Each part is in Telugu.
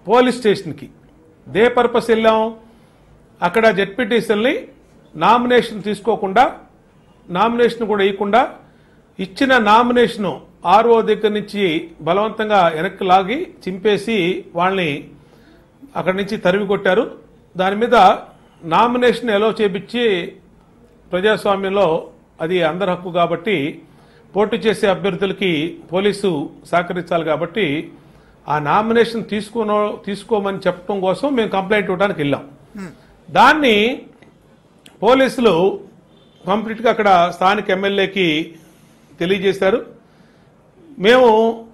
పోలీస్ స్టేషన్కి దే పర్పస్ వెళ్ళాం అక్కడ జెడ్పీటీసీల్ని నామినేషన్ తీసుకోకుండా నామినేషన్ కూడా ఇవ్వకుండా ఇచ్చిన నామినేషను ఆర్ఓ దగ్గర నుంచి బలవంతంగా వెనక్కి లాగి చింపేసి వాళ్ళని అక్కడి నుంచి తరిమి కొట్టారు దాని మీద నామినేషన్ ఎలో చేపించి ప్రజాస్వామ్యంలో అది అందరి హక్కు కాబట్టి పోటీ చేసే అభ్యర్థులకి పోలీసు సహకరించాలి కాబట్టి ఆ నామినేషన్ తీసుకోనో తీసుకోమని చెప్పడం కోసం మేము కంప్లైంట్ ఇవ్వడానికి వెళ్ళాం దాన్ని పోలీసులు కంప్లీట్గా అక్కడ స్థానిక ఎమ్మెల్యేకి తెలియజేశారు మేము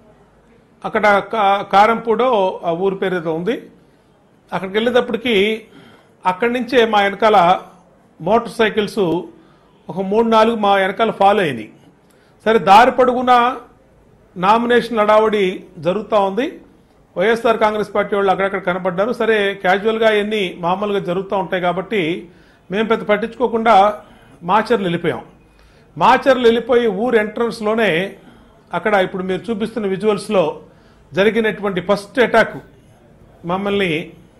అక్కడ కా- కారంపూడో ఆ ఊరి పేరు ఏదో ఉంది అక్కడికి వెళ్ళేటప్పటికి అక్కడి నుంచే మా వెనకాల మోటార్ సైకిల్స్ ఒక మూడు నాలుగు మా వెనకాల ఫాలో అయినాయి సరే దారి పొడుగునా నామినేషన్ హడావుడి జరుగుతూ ఉంది వైఎస్ఆర్ కాంగ్రెస్ పార్టీ వాళ్ళు అక్కడక్కడ కనపడ్డారు సరే క్యాజువల్గా ఎన్ని మామూలుగా జరుగుతూ ఉంటాయి కాబట్టి మేము పెద్ద పట్టించుకోకుండా మాచర్లు వెళ్ళిపోయాం మాచర్లు వెళ్ళిపోయి ఊరు ఎంట్రన్స్లోనే అక్కడ ఇప్పుడు మీరు చూపిస్తున్న విజువల్స్లో జరిగినటువంటి ఫస్ట్ అటాక్ మమ్మల్ని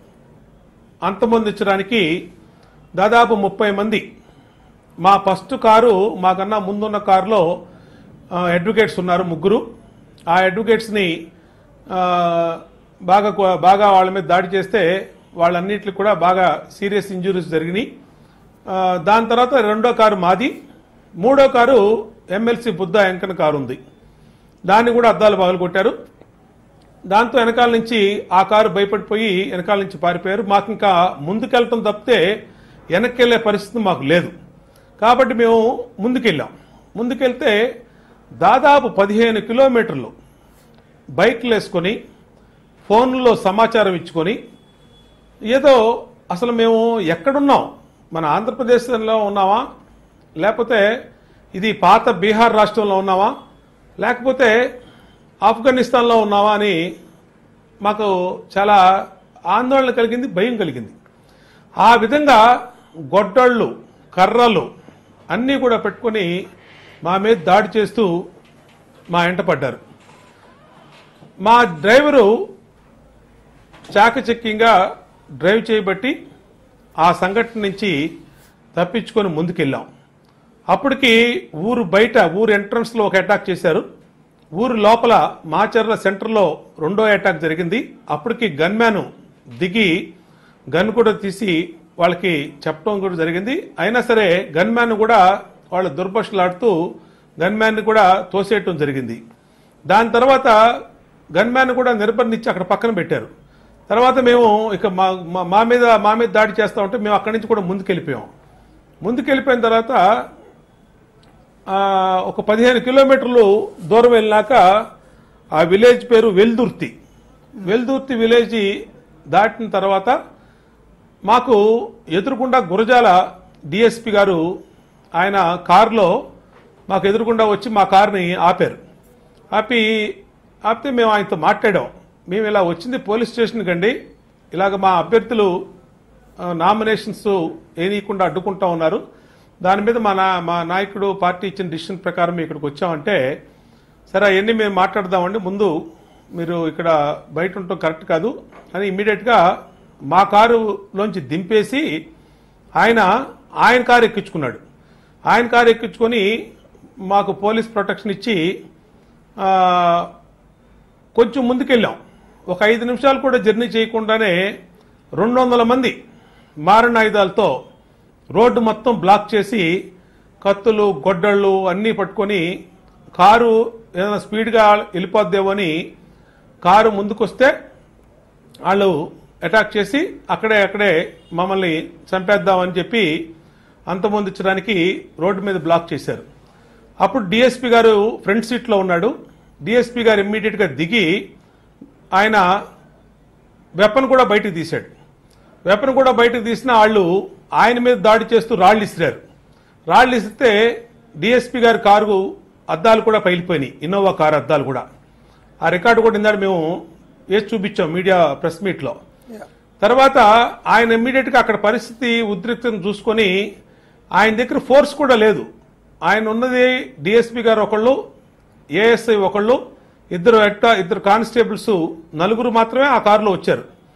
అంతమొందించడానికి దాదాపు ముప్పై మంది మా ఫస్ట్ కారు మాకన్నా ముందున్న కారులో ఆ, అడ్వకేట్స్ ఉన్నారు ముగ్గురు ఆ అడ్వకేట్స్ని ఆ, బాగా కో- బాగా వాళ్ళ మీద దాడి చేస్తే వాళ్ళన్నిటికి కూడా బాగా సీరియస్ ఇంజురీస్ జరిగినాయి ఆ, దాని తర్వాత రెండో కారు మాది మూడో car MLC Buddha Venkanna car ఉంది దాన్ని కూడా అద్దాలు పగలు కొట్టారు దాంతో వెనకాల నుంచి ఆ కారు భయపడిపోయి వెనకాల నుంచి పారిపోయారు మాకు ఇంకా ముందుకెళ్ళటం తప్పితే వెనక్కి వెళ్ళే పరిస్థితి మాకు లేదు కాబట్టి మేము ముందుకెళ్ళాం ముందుకెళ్తే దాదాపు పదిహేను కిలోమీటర్లు బైక్లు వేసుకొని ఫోన్లో సమాచారం ఇచ్చుకొని ఏదో అసలు మేము ఎక్కడున్నాం మన ఆంధ్రప్రదేశ్లో ఉన్నామా లేకపోతే ఇది పాత బీహార్ రాష్ట్రంలో ఉన్నామా లేకపోతే ఆఫ్ఘనిస్తాన్లో ఉన్నామా అని మాకు చాలా ఆందోళన కలిగింది భయం కలిగింది ఆ విధంగా గొడ్డళ్ళు కర్రలు అన్నీ కూడా పెట్టుకొని మా మీద దాడి చేస్తూ మా వెంట పడ్డారు మా డ్రైవరు చాకచక్యంగా డ్రైవ్ చేయబట్టి ఆ సంఘటన నుంచి తప్పించుకొని ముందుకెళ్ళాం అప్పటికి ఊరు బయట ఊరు ఎంట్రన్స్లో ఒక అటాక్ చేశారు ఊరు లోపల మాచర్ల సెంటర్లో రెండో అటాక్ జరిగింది అప్పటికి గన్మ్యాన్ దిగి గన్ కూడా తీసి వాళ్ళకి చెప్పడం కూడా జరిగింది అయినా సరే గన్మ్యాన్ కూడా వాళ్ళు దుర్భషలాడుతూ గన్మ్యాన్ కూడా తోసేయటం జరిగింది దాని తర్వాత గన్మ్యాన్ కూడా నిర్బంధించి అక్కడ పక్కన పెట్టారు తర్వాత మేము ఇక మా మా- మా మీద మా మీద దాడి చేస్తా ఉంటే మేము అక్కడి నుంచి కూడా ముందుకెళ్ళిపోయాం ముందుకెళ్ళిపోయిన తర్వాత ఆ, ఒక పదిహేను కిలోమీటర్లు దూరం వెళ్ళినాక ఆ విలేజ్ పేరు వెల్దుర్తి వెల్దుర్తి విలేజ్ దాటిన తర్వాత మాకు ఎదురుకుండా గురజాల డిఎస్పి గారు ఆయన కారులో మాకు ఎదురుకుండా వచ్చి మా కారుని ఆపారు ఆపి ఆపితే మేము ఆయనతో మాట్లాడాం మేము ఇలా వచ్చింది పోలీస్ స్టేషన్కి అండి ఇలాగ మా అభ్యర్థులు ఆ, నామినేషన్స్ ఏనీయకుండా అడ్డుకుంటా ఉన్నారు దాని మీద మా నా మా నాయకుడు పార్టీ ఇచ్చిన డిసిషన్ ప్రకారం మేము ఇక్కడికి వచ్చామంటే సరే అవన్నీ మేము మాట్లాడదామండి ముందు మీరు ఇక్కడ బయట ఉండటం కరెక్ట్ కాదు అని ఇమ్మీడియట్గా మా కారులోంచి దింపేసి ఆయన ఆయన కారు ఎక్కించుకున్నాడు ఆయన కారు ఎక్కించుకొని మాకు పోలీస్ ప్రొటెక్షన్ ఇచ్చి ఆ, కొంచెం ముందుకెళ్ళాం ఒక ఐదు నిమిషాలు కూడా జర్నీ చేయకుండానే రెండు వందల మంది మారణాయుధాలతో రోడ్డు మొత్తం బ్లాక్ చేసి కత్తులు గొడ్డళ్ళు అన్నీ పట్టుకొని కారు ఏదైనా స్పీడ్గా వెళ్ళిపోద్దేమో అని కారు ముందుకొస్తే వాళ్ళు అటాక్ చేసి అక్కడే అక్కడే మమ్మల్ని చంపేద్దామని చెప్పి అంతమొందించడానికి రోడ్డు మీద బ్లాక్ చేశారు అప్పుడు డిఎస్పి గారు ఫ్రంట్ సీట్లో ఉన్నాడు డిఎస్పి గారు ఇమ్మీడియట్గా దిగి ఆయన వెపన్ కూడా బయటకు తీశాడు వెపన్ కూడా బయటకు తీసిన వాళ్ళు ఆయన మీద దాడి చేస్తూ రాళ్ళు ఇసిరారు రాళ్ళు ఇస్తే డిఎస్పి గారి కారు అద్దాలు కూడా పగిలిపోయినాయి ఇన్నోవా కారు అద్దాలు కూడా ఆ రికార్డు కూడా ఇందాక మేము వేసి చూపించాం మీడియా ప్రెస్ మీట్లో తర్వాత ఆయన ఇమ్మీడియట్ గా అక్కడ పరిస్థితి ఉద్రిక్తను చూసుకొని ఆయన దగ్గర ఫోర్స్ కూడా లేదు ఆయన ఉన్నది డిఎస్పి గారు ఒకళ్ళు ఏఎస్ఐ ఒకళ్ళు ఇద్దరు ఎట్టా ఇద్దరు కానిస్టేబుల్స్ నలుగురు మాత్రమే ఆ కారులో వచ్చారు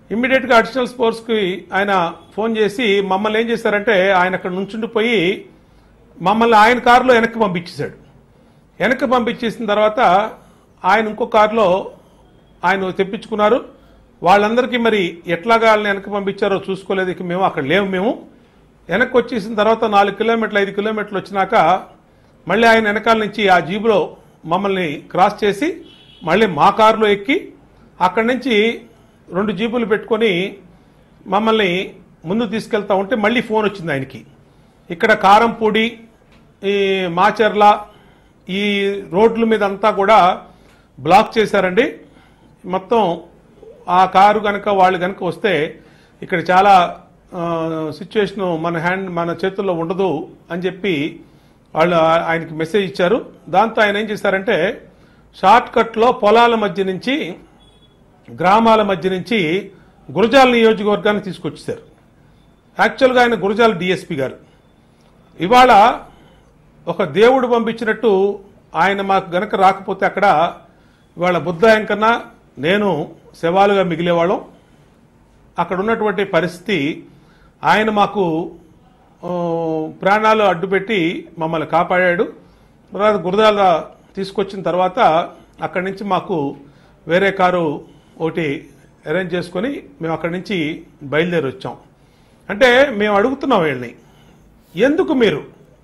ఇమ్మీడియట్గా అడిషనల్ స్పోర్ట్స్కి ఆయన ఫోన్ చేసి మమ్మల్ని ఏం చేశారంటే ఆయన అక్కడ నుంచుండిపోయి మమ్మల్ని ఆయన కారులో వెనక్కి పంపించేశాడు వెనక్కి పంపించేసిన తర్వాత ఆయన ఇంకో కారులో ఆయన తెప్పించుకున్నారు వాళ్ళందరికీ మరి ఎట్లాగా వాళ్ళని వెనక్కి పంపించారో చూసుకోలేదు ఇక మేము అక్కడ లేవు మేము వెనక్కి వచ్చేసిన తర్వాత నాలుగు కిలోమీటర్లు ఐదు కిలోమీటర్లు వచ్చినాక మళ్ళీ ఆయన వెనకాల నుంచి ఆ జీబులో మమ్మల్ని క్రాస్ చేసి మళ్ళీ మా కారులో ఎక్కి అక్కడి నుంచి రెండు జీబులు పెట్టుకొని మమ్మల్ని ముందు తీసుకెళ్తా ఉంటే మళ్ళీ ఫోన్ వచ్చింది ఆయనకి ఇక్కడ కారంపూడి ఈ మాచర్ల ఈ రోడ్ల మీద అంతా కూడా బ్లాక్ చేశారండి మొత్తం ఆ కారు కనుక వాళ్ళు కనుక వస్తే ఇక్కడ చాలా సిచ్యువేషన్ మన హ్యాండ్ మన చేతుల్లో ఉండదు అని చెప్పి వాళ్ళు ఆ- ఆయనకి మెసేజ్ ఇచ్చారు దాంతో ఆయన ఏం చేశారంటే షార్ట్ కట్లో పొలాల మధ్య నుంచి గ్రామాల మధ్య నుంచి గురజాల నియోజకవర్గాన్ని తీసుకొచ్చేశారు యాక్చువల్గా ఆయన గురజాల డిఎస్పి గారు ఇవాళ ఒక దేవుడు పంపించినట్టు ఆయన మాకు గనక రాకపోతే అక్కడ ఇవాళ బుద్ధాయం కన్నా నేను శవాలుగా మిగిలేవాళ్ళం అక్కడ ఉన్నటువంటి పరిస్థితి ఆయన మాకు ఆ, ప్రాణాలు అడ్డుపెట్టి మమ్మల్ని కాపాడాడు తర్వాత గురదాల తీసుకొచ్చిన తర్వాత అక్కడి నుంచి మాకు వేరే కారు ఒకటి అరేంజ్ చేసుకొని మేము అక్కడి నుంచి బయలుదేరి వచ్చాం అంటే మేము అడుగుతున్నాం వీళ్ళని ఎందుకు మీరు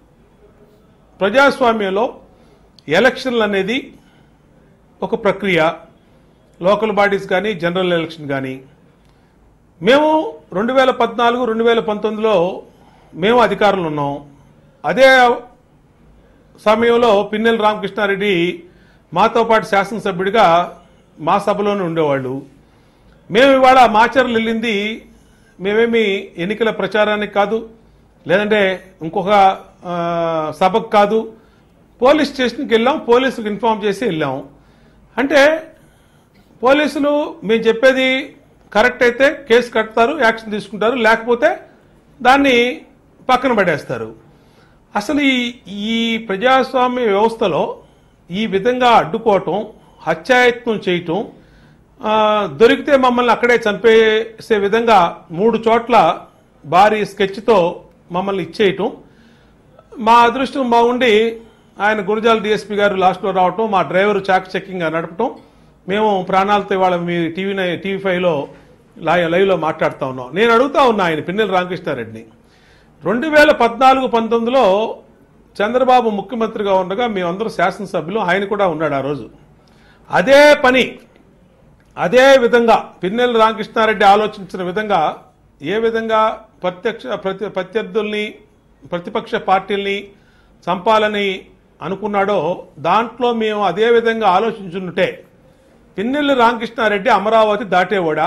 ప్రజాస్వామ్యంలో ఎలక్షన్లు అనేది ఒక ప్రక్రియ లోకల్ బాడీస్ కానీ జనరల్ ఎలక్షన్ కానీ మేము రెండు వేల పద్నాలుగు రెండు వేల పంతొమ్మిదిలో మేము అధికారులు ఉన్నాం అదే సమయంలో పిన్నెల రామకృష్ణారెడ్డి మాతో పాటు శాసనసభ్యుడిగా మా సభలోనే ఉండేవాళ్ళు మేము ఇవాళ మాచర్లు వెళ్ళింది మేమేమి ఎన్నికల ప్రచారానికి కాదు లేదంటే ఇంకొక ఆ, సభకు కాదు పోలీస్ స్టేషన్కి వెళ్ళాం పోలీసులకు ఇన్ఫామ్ చేసి వెళ్ళాం అంటే పోలీసులు మేము చెప్పేది కరెక్ట్ అయితే కేసు కడతారు యాక్షన్ తీసుకుంటారు లేకపోతే దాన్ని పక్కన పడేస్తారు అసలు ఈ ఈ ప్రజాస్వామ్య వ్యవస్థలో ఈ విధంగా అడ్డుకోవటం హత్యాయత్నం చేయటం ఆ, దొరికితే మమ్మల్ని అక్కడే చంపేసే విధంగా మూడు చోట్ల భారీ స్కెచ్తో మమ్మల్ని ఇచ్చేయటం మా అదృష్టం బాగుండి ఆయన గురజాల డిఎస్పీ గారు లాస్ట్లో రావటం మా డ్రైవర్ చాక్ చెక్కింగ్ నడపటం మేము ప్రాణాలతో ఇవాళ మీ టీవీ నై- టీవీ ఫైవ్లో లై- లైవ్లో మాట్లాడుతూ ఉన్నాం నేను అడుగుతా ఉన్నా ఆయన పిన్నెల రామకృష్ణారెడ్డిని రెండు వేల పద్నాలుగు పంతొమ్మిదిలో చంద్రబాబు ముఖ్యమంత్రిగా ఉండగా మేమందరూ శాసనసభ్యులు ఆయన కూడా ఉన్నాడు ఆ రోజు అదే పని అదే విధంగా పిన్నెల రామకృష్ణారెడ్డి ఆలోచించిన విధంగా ఏ విధంగా ప్రత్యక్ష ప్రతి ప్రత్యర్థుల్ని ప్రతిపక్ష పార్టీల్ని చంపాలని అనుకున్నాడో దాంట్లో మేము అదే విధంగా ఆలోచించుంటే పిన్నెల్లి రామకృష్ణారెడ్డి అమరావతి దాటేవాడా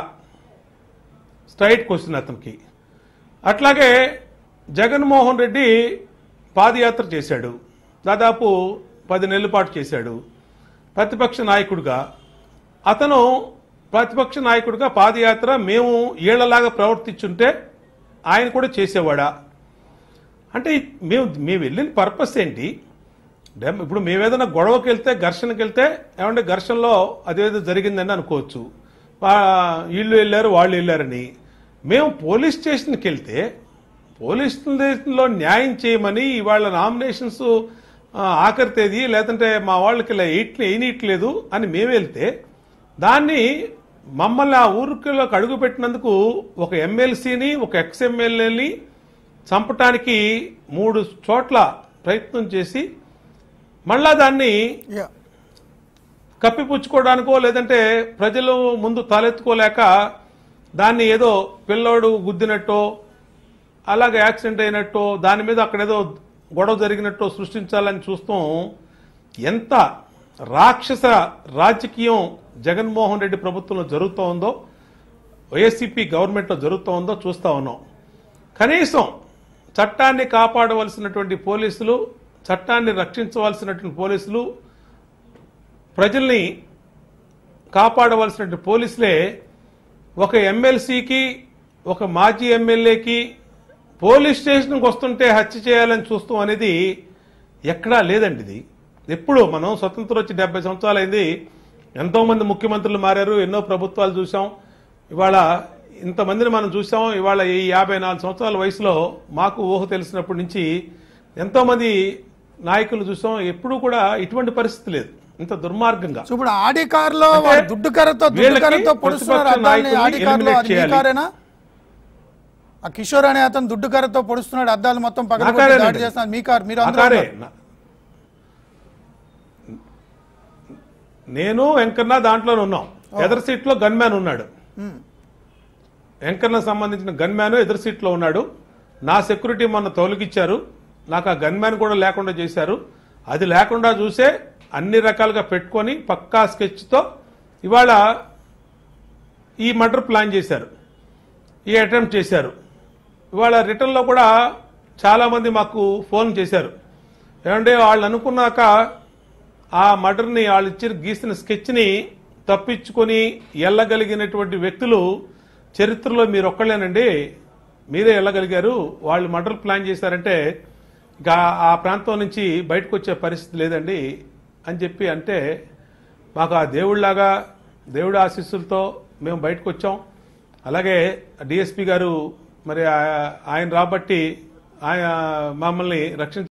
స్ట్రైట్ క్వశ్చన్ అతనికి అట్లాగే జగన్మోహన్ రెడ్డి పాదయాత్ర చేశాడు దాదాపు పది నెలల పాటు చేశాడు ప్రతిపక్ష నాయకుడిగా అతను ప్రతిపక్ష నాయకుడిగా పాదయాత్ర మేము ఏళ్లలాగా ప్రవర్తించుంటే ఆయన కూడా చేసేవాడా అంటే మేము మేము వెళ్ళిన పర్పస్ ఏంటి డెమ్- ఇప్పుడు మేము ఏదైనా గొడవకి వెళ్తే ఘర్షణకి వెళ్తే ఏమంటే ఘర్షణలో అదేదో జరిగిందని అనుకోవచ్చు వా- వీళ్ళు వెళ్ళారు వాళ్ళు వెళ్ళారని మేము పోలీస్ స్టేషన్కి వెళ్తే పోలీస్ స్టేషన్లో న్యాయం చేయమని ఇవాళ నామినేషన్స్ ఆ, ఆఖరి తేదీ లేదంటే మా వాళ్ళకి ఇలా ఎయిట్లే వేయనీయట్లేదు అని మేము వెళ్తే దాన్ని మమ్మల్ని ఆ ఊరిలోకి అడుగు పెట్టినందుకు ఒక ఎమ్మెల్సీని ఒక ఎక్స్ ఎమ్మెల్యేని చంపటానికి మూడు చోట్ల ప్రయత్నం చేసి మళ్ళా దాన్ని యా కప్పిపుచ్చుకోవడానికో లేదంటే ప్రజలు ముందు తలెత్తుకోలేక దాన్ని ఏదో పిల్లోడు గుద్దినట్టో అలాగే యాక్సిడెంట్ అయినట్టో దాని మీద అక్కడ ఏదో గొడవ జరిగినట్టో సృష్టించాలని చూస్తాం ఎంత రాక్షస రాజకీయం జగన్మోహన్ రెడ్డి ప్రభుత్వంలో జరుగుతూ ఉందో వైఎస్సీపీ గవర్నమెంట్లో జరుగుతూ ఉందో చూస్తూ ఉన్నాం కనీసం చట్టాన్ని కాపాడవలసినటువంటి పోలీసులు చట్టాన్ని రక్షించవలసినటువంటి పోలీసులు ప్రజల్ని కాపాడవలసినటువంటి పోలీసులే ఒక ఎమ్మెల్సీకి ఒక మాజీ ఎమ్మెల్యేకి పోలీస్ స్టేషన్కి వస్తుంటే హత్య చేయాలని చూస్తాం అనేది ఎక్కడా లేదండి ఇది ఎప్పుడు మనం స్వతంత్రం వచ్చి డెబ్బై సంవత్సరాలు అయింది ఎంతో మంది ముఖ్యమంత్రులు మారారు ఎన్నో ప్రభుత్వాలు చూసాం ఇవాళ ఇంతమందిని మనం చూసాం ఇవాళ ఈ యాభై నాలుగు సంవత్సరాల వయసులో మాకు ఊహ తెలిసినప్పటి నుంచి ఎంతోమంది నాయకులు చూసాం ఎప్పుడూ కూడా ఇటువంటి పరిస్థితి లేదు ఇంత దుర్మార్గంగా సో ఇప్పుడు ఆడి కారులో అంటే వాడు దుడ్డు కర్రతో దుడ్డు వీళ్ళకి కర్రతో పొడుస్తున్నారు ప్రతిపక్ష అద్దాలని నాయకుల్ని ఆడి కారులో eliminate అది మీ చేయాలి. కారేనా ఆ కిషోర్ అనే అతను దుడ్డు కర్రతో పొడుస్తున్నాడు అద్దాలు మొత్తం పక్కన కారేనండి. దాడి చేస్తున్నారు మీ కారు మీరు ఆ అందరూ కారే ఉన్నారు. నా- నేను వెంకన్న దాంట్లోనే ఉన్నాం ఎదర్ సీట్ లో గన్ మ్యాన్ ఉన్నాడు ఉమ్. వెంకన్న సంబంధించిన గన్ మ్యాన్ ఎదురు సీట్లో ఉన్నాడు నా సెక్యూరిటీ మొన్న తొలగిచ్చారు నాకు ఆ గన్ మ్యాన్ కూడా లేకుండా చేశారు అది లేకుండా చూసే అన్ని రకాలుగా పెట్టుకొని పక్కా స్కెచ్తో ఇవాళ ఈ మర్డర్ ప్లాన్ చేశారు ఈ అటెంప్ట్ చేశారు ఇవాళ రిటర్న్లో కూడా చాలామంది మాకు ఫోన్ చేశారు ఏమంటే వాళ్ళు అనుకున్నాక ఆ మర్డర్ని వాళ్ళు ఇచ్చిన గీసిన స్కెచ్ని తప్పించుకొని వెళ్ళగలిగినటువంటి వ్యక్తులు చరిత్రలో మీరు ఒక్కళ్ళేనండి మీరే వెళ్ళగలిగారు వాళ్ళు మర్డర్ ప్లాన్ చేశారంటే ఇక ఆ ప్రాంతం నుంచి బయటకు వచ్చే పరిస్థితి లేదండి అని చెప్పి అంటే మాకు ఆ దేవుళ్ళలాగా దేవుడి ఆశీస్సులతో మేము బయటకు వచ్చాం అలాగే డిఎస్పి గారు మరి ఆ- ఆయన రాబట్టి ఆయన మమ్మల్ని రక్షించ